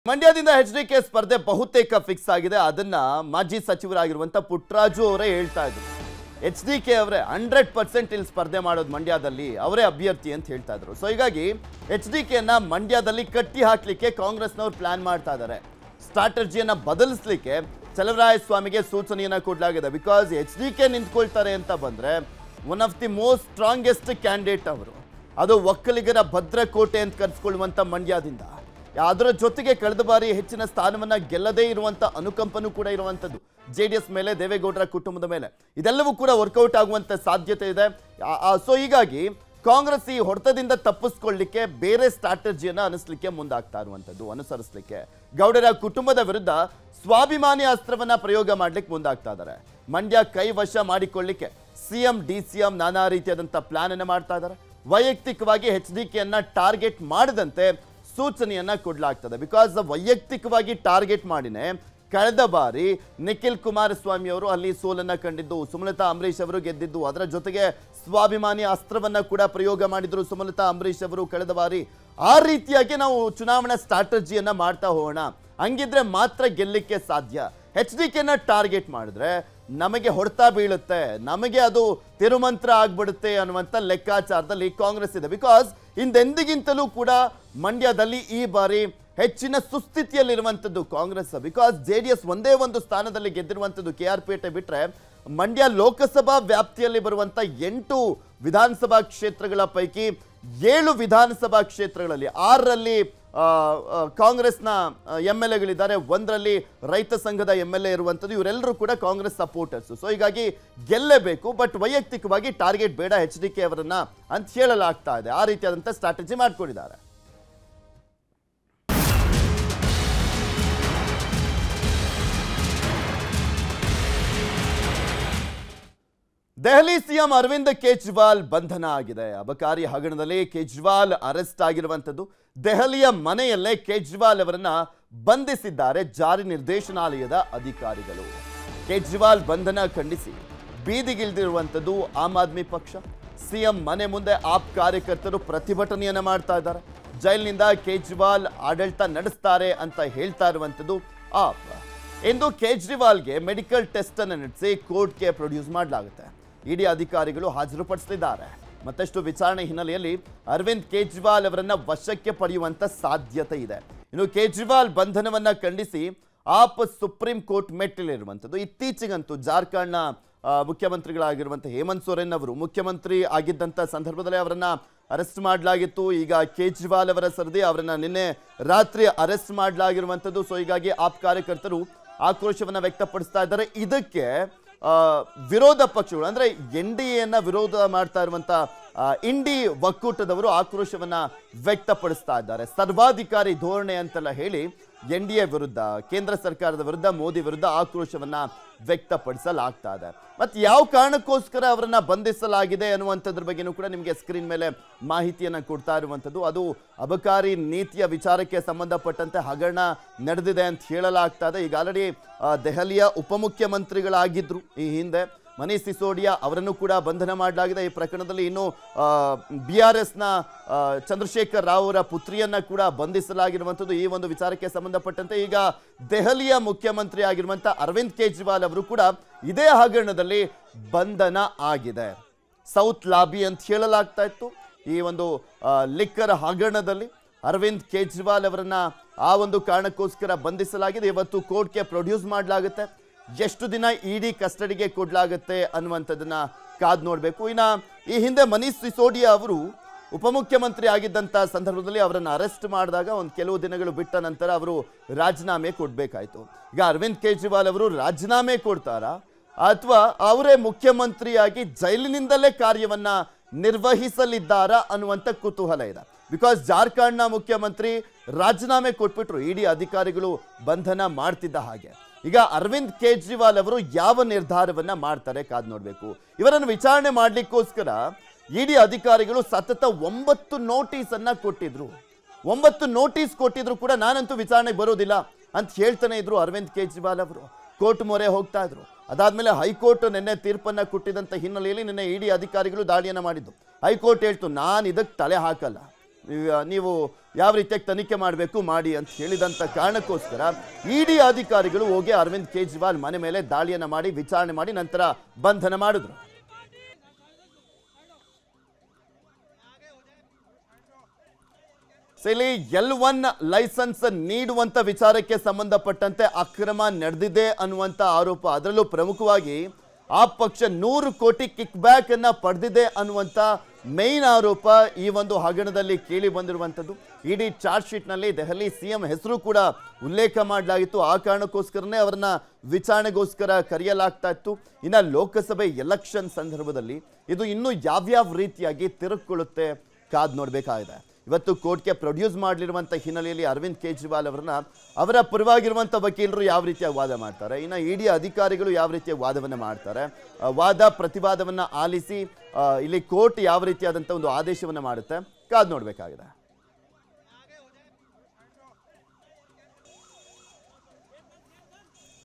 ಮಂಡ್ಯದಿಂದ H D K ಸ್ಪರ್ಧೆ ಬಹುತೇಕ ಫಿಕ್ಸ್ ಆಗಿದೆ ಅದನ್ನ ಮಾಜಿ ಸಚಿವರಾಗಿರುವಂತ ಪುಟ್ರಾಜು ಅವರೇ ಹೇಳ್ತಾ ಇದ್ರು ಎಚ್ ಡಿ ಕೆ ಅವರೇ ಹಂಡ್ರೆಡ್ ಪರ್ಸೆಂಟ್ ಇಲ್ಲಿ ಸ್ಪರ್ಧೆ ಮಾಡೋದು ಮಂಡ್ಯದಲ್ಲಿ ಅವರೇ ಅಭ್ಯರ್ಥಿ ಅಂತ ಹೇಳ್ತಾ ಇದ್ರು ಸೊ ಹೀಗಾಗಿ ಎಚ್ ಡಿ ಕೆನ ಮಂಡ್ಯದಲ್ಲಿ ಕಟ್ಟಿ ಹಾಕ್ಲಿಕ್ಕೆ ಕಾಂಗ್ರೆಸ್ನವ್ರು ಪ್ಲಾನ್ ಮಾಡ್ತಾ ಇದ್ದಾರೆ ಸ್ಟ್ರಾಟಜಿಯನ್ನ ಬದಲಿಸ್ಲಿಕ್ಕೆ ಚಲವರಾಯ ಸ್ವಾಮಿಗೆ ಸೂಚನೆಯನ್ನ ಕೊಡಲಾಗಿದೆ ಬಿಕಾಸ್ ಎಚ್ ಡಿ ಕೆ ನಿಂತ್ಕೊಳ್ತಾರೆ ಅಂತ ಬಂದ್ರೆ one of the most strongest candidate ಅವರು ಅದು ಒಕ್ಕಲಿಗರ ಭದ್ರಕೋಟೆ ಅಂತ ಕರೆಸ್ಕೊಳ್ಳುವಂತ ಮಂಡ್ಯದಿಂದ ಅದರ ಜೊತೆಗೆ ಕಳೆದ ಬಾರಿ ಹೆಚ್ಚಿನ ಸ್ಥಾನವನ್ನ ಗೆಲ್ಲದೇ ಇರುವಂತ ಅನುಕಂಪನೂ ಕೂಡ ಇರುವಂತದ್ದು ಜೆ ಡಿ ಎಸ್ ಮೇಲೆ ದೇವೇಗೌಡರ ಕುಟುಂಬದ ಮೇಲೆ ಇದೆಲ್ಲವೂ ಕೂಡ ವರ್ಕೌಟ್ ಆಗುವಂತ ಸಾಧ್ಯತೆ ಇದೆ ಸೊ ಹೀಗಾಗಿ ಕಾಂಗ್ರೆಸ್ ಈ ಹೊಡೆತದಿಂದ ತಪ್ಪಿಸ್ಕೊಳ್ಳಿಕ್ಕೆ ಬೇರೆ ಸ್ಟ್ರಾಟಜಿಯನ್ನ ಅನಿಸ್ಲಿಕ್ಕೆ ಮುಂದಾಗ್ತಾ ಇರುವಂತದ್ದು ಅನುಸರಿಸಲಿಕ್ಕೆ ಗೌಡರ ಕುಟುಂಬದ ವಿರುದ್ಧ ಸ್ವಾಭಿಮಾನಿ ಅಸ್ತ್ರವನ್ನ ಪ್ರಯೋಗ ಮಾಡ್ಲಿಕ್ಕೆ ಮುಂದಾಗ್ತಾ ಇದ್ದಾರೆ ಮಂಡ್ಯ ಕೈ ವಶ ಮಾಡಿಕೊಳ್ಳಿಕ್ಕೆ ಸಿಎಂ ಡಿ ಸಿಎಂ ನಾನಾ ರೀತಿಯಾದಂಥ ಪ್ಲಾನ್ ಅನ್ನ ಮಾಡ್ತಾ ಇದ್ದಾರೆ ವೈಯಕ್ತಿಕವಾಗಿ ಎಚ್ ಡಿ ಕೆಯನ್ನ ಟಾರ್ಗೆಟ್ ಮಾಡದಂತೆ ಸೂಚನೆಯನ್ನ ಕೊಡಲಾಗ್ತದೆ ಬಿಕಾಸ್ ವೈಯಕ್ತಿಕವಾಗಿ ಟಾರ್ಗೆಟ್ ಮಾಡಿನೇ ಕಳೆದ ಬಾರಿ ನಿಖಿಲ್ ಕುಮಾರಸ್ವಾಮಿ ಅವರು ಅಲ್ಲಿ ಸೋಲನ್ನ ಕಂಡಿದ್ದು ಸುಮಲತಾ ಅಂಬರೀಶ್ ಅವರು ಗೆದ್ದಿದ್ದು ಅದರ ಜೊತೆಗೆ ಸ್ವಾಭಿಮಾನಿ ಅಸ್ತ್ರವನ್ನ ಕೂಡ ಪ್ರಯೋಗ ಮಾಡಿದ್ರು ಸುಮಲತಾ ಅಂಬರೀಶ್ ಅವರು ಕಳೆದ ಬಾರಿ ಆ ರೀತಿಯಾಗಿ ನಾವು ಚುನಾವಣಾ ಸ್ಟ್ರಾಟಜಿಯನ್ನ ಮಾಡ್ತಾ ಹೋಗೋಣ ಹಂಗಿದ್ರೆ ಮಾತ್ರ ಗೆಲ್ಲಿಕ್ಕೆ ಸಾಧ್ಯ ಎಚ್ ಡಿ ಕೆನ ಟಾರ್ಗೆಟ್ ಮಾಡಿದ್ರೆ ನಮಗೆ ಹೊಡ್ತಾ ಬೀಳುತ್ತೆ ನಮಗೆ ಅದು ತಿರುಮಂತ್ರ ಆಗ್ಬಿಡುತ್ತೆ ಅನ್ನುವಂಥ ಲೆಕ್ಕಾಚಾರದಲ್ಲಿ ಕಾಂಗ್ರೆಸ್ ಇದೆ ಬಿಕಾಸ್ ಹಿಂದೆಂದಿಗಿಂತಲೂ ಕೂಡ ಮಂಡ್ಯದಲ್ಲಿ ಈ ಬಾರಿ ಹೆಚ್ಚಿನ ಸುಸ್ಥಿತಿಯಲ್ಲಿರುವಂಥದ್ದು Congress because J D S ಒಂದೇ ಒಂದು ಸ್ಥಾನದಲ್ಲಿ ಗೆದ್ದಿರುವಂಥದ್ದು ಕೆ ಆರ್ ಪೇಟೆ ಬಿಟ್ರೆ ಮಂಡ್ಯ ಲೋಕಸಭಾ ವ್ಯಾಪ್ತಿಯಲ್ಲಿ ಬರುವಂಥ ಎಂಟು ವಿಧಾನಸಭಾ ಕ್ಷೇತ್ರಗಳ ಪೈಕಿ ಏಳು ವಿಧಾನಸಭಾ ಕ್ಷೇತ್ರಗಳಲ್ಲಿ ಆರರಲ್ಲಿ ಆ, ಆ, ಕಾಂಗ್ರೆಸ್ನ ಎಮ್ ಎಲ್ ಎಗಳಿದ್ದಾರೆ ಒಂದರಲ್ಲಿ ರೈತ ಸಂಘದ ಎಮ್ ಎಲ್ ಎ ಇರುವಂಥದ್ದು ಇವರೆಲ್ಲರೂ ಕೂಡ ಕಾಂಗ್ರೆಸ್ ಸಪೋರ್ಟರ್ಸ್ ಸೊ ಹೀಗಾಗಿ ಗೆಲ್ಲೇಬೇಕು ಬಟ್ ವೈಯಕ್ತಿಕವಾಗಿ ಟಾರ್ಗೆಟ್ ಬೇಡ ಎಚ್ ಡಿ ಕೆ ಅವರನ್ನ ಅಂತ ಹೇಳಲಾಗ್ತಾ ಇದೆ ಆ ರೀತಿಯಾದಂಥ ಸ್ಟ್ರಾಟಜಿ ಮಾಡ್ಕೊಂಡಿದ್ದಾರೆ ದೆಹಲಿ ಸಿಎಂ ಅರವಿಂದ್ ಕೇಜ್ರಿವಾಲ್ ಬಂಧನ ಆಗಿದೆ ಅಬಕಾರಿ ಹಗರಣದಲ್ಲಿ ಕೇಜ್ರಿವಾಲ್ ಅರೆಸ್ಟ್ ಆಗಿರುವಂಥದ್ದು ದೆಹಲಿಯ ಮನೆಯಲ್ಲೇ ಕೇಜ್ರಿವಾಲ್ ಅವರನ್ನ ಬಂಧಿಸಿದ್ದಾರೆ ಜಾರಿ ನಿರ್ದೇಶನಾಲಯದ ಅಧಿಕಾರಿಗಳು ಕೇಜ್ರಿವಾಲ್ ಬಂಧನ ಖಂಡಿಸಿ ಬೀದಿಗಿಳಿದಿರುವಂಥದ್ದು ಆಮ್ ಆದ್ಮಿ ಪಕ್ಷ ಸಿಎಂ ಮನೆ ಮುಂದೆ ಆಪ್ ಕಾರ್ಯಕರ್ತರು ಪ್ರತಿಭಟನೆಯನ್ನ ಮಾಡ್ತಾ ಇದ್ದಾರೆ ಜೈಲಿನಿಂದ ಕೇಜ್ರಿವಾಲ್ ಆಡಳಿತ ನಡೆಸ್ತಾರೆ ಅಂತ ಹೇಳ್ತಾ ಇರುವಂಥದ್ದು ಆಪ್ ಇಂದು ಕೇಜ್ರಿವಾಲ್ಗೆ ಮೆಡಿಕಲ್ ಟೆಸ್ಟ್ ಅನ್ನು ನಡೆಸಿ ಕೋರ್ಟ್ಗೆ ಪ್ರೊಡ್ಯೂಸ್ ಮಾಡಲಾಗುತ್ತೆ ಇಡಿ ಅಧಿಕಾರಿಗಳು ಹಾಜರುಪಡಿಸಲಿದ್ದಾರೆ ಮತ್ತಷ್ಟು ವಿಚಾರಣೆ ಹಿನ್ನೆಲೆಯಲ್ಲಿ ಅರವಿಂದ್ ಕೇಜ್ರಿವಾಲ್ ಅವರನ್ನ ವಶಕ್ಕೆ ಪಡೆಯುವಂತ ಸಾಧ್ಯತೆ ಇದೆ ಇನ್ನು ಕೇಜ್ರಿವಾಲ್ ಬಂಧನವನ್ನ ಖಂಡಿಸಿ ಆಪ್ ಸುಪ್ರೀಂ ಕೋರ್ಟ್ ಮೆಟ್ಟಿಲಿರುವಂಥದ್ದು ಇತ್ತೀಚೆಗಂತೂ ಜಾರ್ಖಂಡ್ನ ಆ, ಮುಖ್ಯಮಂತ್ರಿಗಳಾಗಿರುವಂಥ ಹೇಮಂತ್ ಸೊರೆನ್ ಅವರು ಮುಖ್ಯಮಂತ್ರಿ ಆಗಿದ್ದಂಥ ಸಂದರ್ಭದಲ್ಲಿ ಅವರನ್ನ ಅರೆಸ್ಟ್ ಮಾಡಲಾಗಿತ್ತು ಈಗ ಕೇಜ್ರಿವಾಲ್ ಅವರ ಸರದಿ ಅವರನ್ನ ನಿನ್ನೆ ರಾತ್ರಿ ಅರೆಸ್ಟ್ ಮಾಡಲಾಗಿರುವಂಥದ್ದು ಸೊ ಹೀಗಾಗಿ ಆಪ್ ಕಾರ್ಯಕರ್ತರು ಆಕ್ರೋಶವನ್ನ ವ್ಯಕ್ತಪಡಿಸ್ತಾ ಇದ್ದಾರೆ ಇದಕ್ಕೆ ಆ, ವಿರೋಧ ಪಕ್ಷಗಳು ಅಂದ್ರೆ ಎನ್ ಡಿ ಎನ್ನ ವಿರೋಧ ಮಾಡ್ತಾ ಇರುವಂತ ಆ, ಇಂಡಿ ಒಕ್ಕೂಟದವರು ಆಕ್ರೋಶವನ್ನ ವ್ಯಕ್ತಪಡಿಸ್ತಾ ಇದ್ದಾರೆ ಸರ್ವಾಧಿಕಾರಿ ಧೋರಣೆ ಅಂತೆಲ್ಲ ಹೇಳಿ ಎನ್ ಡಿ ಎ ವಿರುದ್ಧ ಕೇಂದ್ರ ಸರ್ಕಾರದ ವಿರುದ್ಧ ಮೋದಿ ವಿರುದ್ಧ ಆಕ್ರೋಶವನ್ನ ವ್ಯಕ್ತಪಡಿಸಲಾಗ್ತಾ ಇದೆ ಮತ್ತೆ ಯಾವ ಕಾರಣಕ್ಕೋಸ್ಕರ ಅವರನ್ನ ಬಂಧಿಸಲಾಗಿದೆ ಅನ್ನುವಂಥದ್ರ ಬಗ್ಗೆನೂ ಕೂಡ ನಿಮಗೆ ಸ್ಕ್ರೀನ್ ಮೇಲೆ ಮಾಹಿತಿಯನ್ನ ಕೊಡ್ತಾ ಇರುವಂಥದ್ದು ಅದು ಅಬಕಾರಿ ನೀತಿಯ ವಿಚಾರಕ್ಕೆ ಸಂಬಂಧಪಟ್ಟಂತೆ ಹಗರಣ ನಡೆದಿದೆ ಅಂತ ಹೇಳಲಾಗ್ತಾ ಇದೆ ಈಗ ಆಲ್ರೆಡಿ ದೆಹಲಿಯ ಉಪಮುಖ್ಯಮಂತ್ರಿಗಳಾಗಿದ್ರು ಈ ಹಿಂದೆ ಮನೀಶ್ ಸಿಸೋಡಿಯಾ ಅವರನ್ನು ಕೂಡ ಬಂಧನ ಮಾಡಲಾಗಿದೆ ಈ ಪ್ರಕರಣದಲ್ಲಿ ಇನ್ನು ಬಿ ಆರ್ ಎಸ್ನ ಚಂದ್ರಶೇಖರ್ ರಾವ್ ಅವರ ಪುತ್ರಿಯನ್ನ ಕೂಡ ಬಂಧಿಸಲಾಗಿರುವಂಥದ್ದು ಈ ಒಂದು ವಿಚಾರಕ್ಕೆ ಸಂಬಂಧಪಟ್ಟಂತೆ ಈಗ ದೆಹಲಿಯ ಮುಖ್ಯಮಂತ್ರಿ ಆಗಿರುವಂಥ ಅರವಿಂದ್ ಕೇಜ್ರಿವಾಲ್ ಅವರು ಕೂಡ ಇದೇ ಹಗರಣದಲ್ಲಿ ಬಂಧನ ಆಗಿದೆ ಸೌತ್ ಲಾಬಿ ಅಂತ ಹೇಳಲಾಗ್ತಾ ಇತ್ತು ಈ ಒಂದು ಆ, ಲಿಕ್ಕರ್ ಹಗರಣದಲ್ಲಿ ಅರವಿಂದ್ ಕೇಜ್ರಿವಾಲ್ ಅವರನ್ನ ಆ ಒಂದು ಕಾರಣಕ್ಕೋಸ್ಕರ ಬಂಧಿಸಲಾಗಿದೆ ಇವತ್ತು ಕೋರ್ಟ್ಗೆ ಪ್ರೊಡ್ಯೂಸ್ ಮಾಡಲಾಗುತ್ತೆ ಎಷ್ಟು ದಿನ ಇಡಿ ಕಸ್ಟಡಿಗೆ ಕೊಡಲಾಗುತ್ತೆ ಅನ್ನುವಂಥದ್ದನ್ನ ಕಾದ್ ನೋಡಬೇಕು ಇನ್ನ ಈ ಹಿಂದೆ ಮನೀಶ್ ಸಿಸೋಡಿಯಾ ಅವರು ಉಪಮುಖ್ಯಮಂತ್ರಿ ಆಗಿದ್ದಂಥ ಸಂದರ್ಭದಲ್ಲಿ ಅವರನ್ನು ಅರೆಸ್ಟ್ ಮಾಡಿದಾಗ ಒಂದು ಕೆಲವು ದಿನಗಳು ಬಿಟ್ಟ ನಂತರ ಅವರು ರಾಜೀನಾಮೆ ಕೊಡಬೇಕಾಯ್ತು ಈಗ ಅರವಿಂದ್ ಕೇಜ್ರಿವಾಲ್ ಅವರು ರಾಜೀನಾಮೆ ಕೊಡ್ತಾರಾ ಅಥವಾ ಅವರೇ ಮುಖ್ಯಮಂತ್ರಿಯಾಗಿ ಜೈಲಿನಿಂದಲೇ ಕಾರ್ಯವನ್ನ ನಿರ್ವಹಿಸಲಿದ್ದಾರಾ ಅನ್ನುವಂಥ ಕುತೂಹಲ ಇದೆ ಬಿಕಾಸ್ ಜಾರ್ಖಂಡ್ನ ಮುಖ್ಯಮಂತ್ರಿ ರಾಜೀನಾಮೆ ಕೊಟ್ಬಿಟ್ರು ಇಡಿ ಅಧಿಕಾರಿಗಳು ಬಂಧನ ಮಾಡ್ತಿದ್ದ ಹಾಗೆ ಈಗ ಅರವಿಂದ್ ಕೇಜ್ರಿವಾಲ್ ಅವರು ಯಾವ ನಿರ್ಧಾರವನ್ನ ಮಾಡ್ತಾರೆ ಕಾದ್ ನೋಡ್ಬೇಕು ಇವರನ್ನು ವಿಚಾರಣೆ ಮಾಡ್ಲಿಕ್ಕೋಸ್ಕರ ಇಡಿ ಅಧಿಕಾರಿಗಳು ಸತತ ಒಂಬತ್ತು ನೋಟಿಸ್ ಅನ್ನ ಕೊಟ್ಟಿದ್ರು ಒಂಬತ್ತು ನೋಟಿಸ್ ಕೊಟ್ಟಿದ್ರು ಕೂಡ ನಾನಂತೂ ವಿಚಾರಣೆಗೆ ಬರೋದಿಲ್ಲ ಅಂತ ಹೇಳ್ತಾನೆ ಇದ್ರು ಅರವಿಂದ್ ಕೇಜ್ರಿವಾಲ್ ಅವರು ಕೋರ್ಟ್ ಮೊರೆ ಹೋಗ್ತಾ ಇದ್ರು ಅದಾದ್ಮೇಲೆ ಹೈಕೋರ್ಟ್ ನಿನ್ನೆ ತೀರ್ಪನ್ನ ಕೊಟ್ಟಿದ್ದಂಥ ಹಿನ್ನೆಲೆಯಲ್ಲಿ ನಿನ್ನೆ ಇಡಿ ಅಧಿಕಾರಿಗಳು ದಾಳಿಯನ್ನ ಮಾಡಿದ್ದು ಹೈಕೋರ್ಟ್ ಹೇಳ್ತು ನಾನು ಇದಕ್ಕೆ ತಲೆ ಹಾಕಲ್ಲ ಈಗ ನೀವು ಯಾವ ರೀತಿಯಾಗಿ ತನಿಖೆ ಮಾಡಬೇಕು ಮಾಡಿ ಅಂತ ಹೇಳಿದಂಥ ಕಾರಣಕ್ಕೋಸ್ಕರ ಇಡಿ ಅಧಿಕಾರಿಗಳು ಹೋಗಿ ಅರವಿಂದ್ ಕೇಜ್ರಿವಾಲ್ ಮನೆ ಮೇಲೆ ದಾಳಿಯನ್ನ ಮಾಡಿ ವಿಚಾರಣೆ ಮಾಡಿ ನಂತರ ಬಂಧನ ಮಾಡಿದ್ರು ಸೊ ಇಲ್ಲಿ ಎಲ್ ಒನ್ ಲೈಸೆನ್ಸ್ ನೀಡುವಂತ ವಿಚಾರಕ್ಕೆ ಸಂಬಂಧಪಟ್ಟಂತೆ ಅಕ್ರಮ ನಡೆದಿದೆ ಅನ್ನುವಂತ ಆರೋಪ ಅದರಲ್ಲೂ ಪ್ರಮುಖವಾಗಿ ಆ ಪಕ್ಷ ನೂರು ಕೋಟಿ ಕಿಕ್ ಬ್ಯಾಕ್ ಅನ್ನ ಪಡೆದಿದೆ ಅನ್ನುವಂತ ಮೇನ್ ಆರೋಪ ಈ ಒಂದು ಹಗರಣದಲ್ಲಿ ಕೇಳಿ ಬಂದಿರುವಂಥದ್ದು ಇಡೀ ಚಾರ್ಜ್ ಶೀಟ್ನಲ್ಲಿ ದೆಹಲಿ ಸಿಎಂ ಹೆಸರು ಕೂಡ ಉಲ್ಲೇಖ ಮಾಡಲಾಗಿತ್ತು ಆ ಕಾರಣಕ್ಕೋಸ್ಕರನೇ ಅವರನ್ನ ವಿಚಾರಣೆಗೋಸ್ಕರ ಕರೆಯಲಾಗ್ತಾ ಇತ್ತು ಇನ್ನು ಲೋಕಸಭೆ ಎಲೆಕ್ಷನ್ ಸಂದರ್ಭದಲ್ಲಿ ಇದು ಇನ್ನೂ ಯಾವ್ಯಾವ ರೀತಿಯಾಗಿ ತಿರುಗಿಕೊಳ್ಳುತ್ತೆ ಕಾದ್ ನೋಡಬೇಕಾಗಿದೆ ಇವತ್ತು ಕೋರ್ಟ್ಗೆ ಪ್ರೊಡ್ಯೂಸ್ ಮಾಡಲಿರುವಂಥ ಹಿನ್ನೆಲೆಯಲ್ಲಿ ಅರವಿಂದ್ ಕೇಜ್ರಿವಾಲ್ ಅವರನ್ನ ಅವರ ಪರವಾಗಿರುವಂಥ ವಕೀಲರು ಯಾವ ರೀತಿಯಾಗಿ ವಾದ ಮಾಡ್ತಾರೆ ಇನ್ನು ಇಡಿ ಅಧಿಕಾರಿಗಳು ಯಾವ ರೀತಿಯಾಗಿ ವಾದವನ್ನು ಮಾಡ್ತಾರೆ ಆ, ವಾದ ಪ್ರತಿವಾದವನ್ನು ಆಲಿಸಿ ಆ, ಇಲ್ಲಿ ಕೋರ್ಟ್ ಯಾವ ರೀತಿಯಾದಂಥ ಒಂದು ಆದೇಶವನ್ನು ಮಾಡುತ್ತೆ ಕಾದ್ ನೋಡಬೇಕಾಗಿದೆ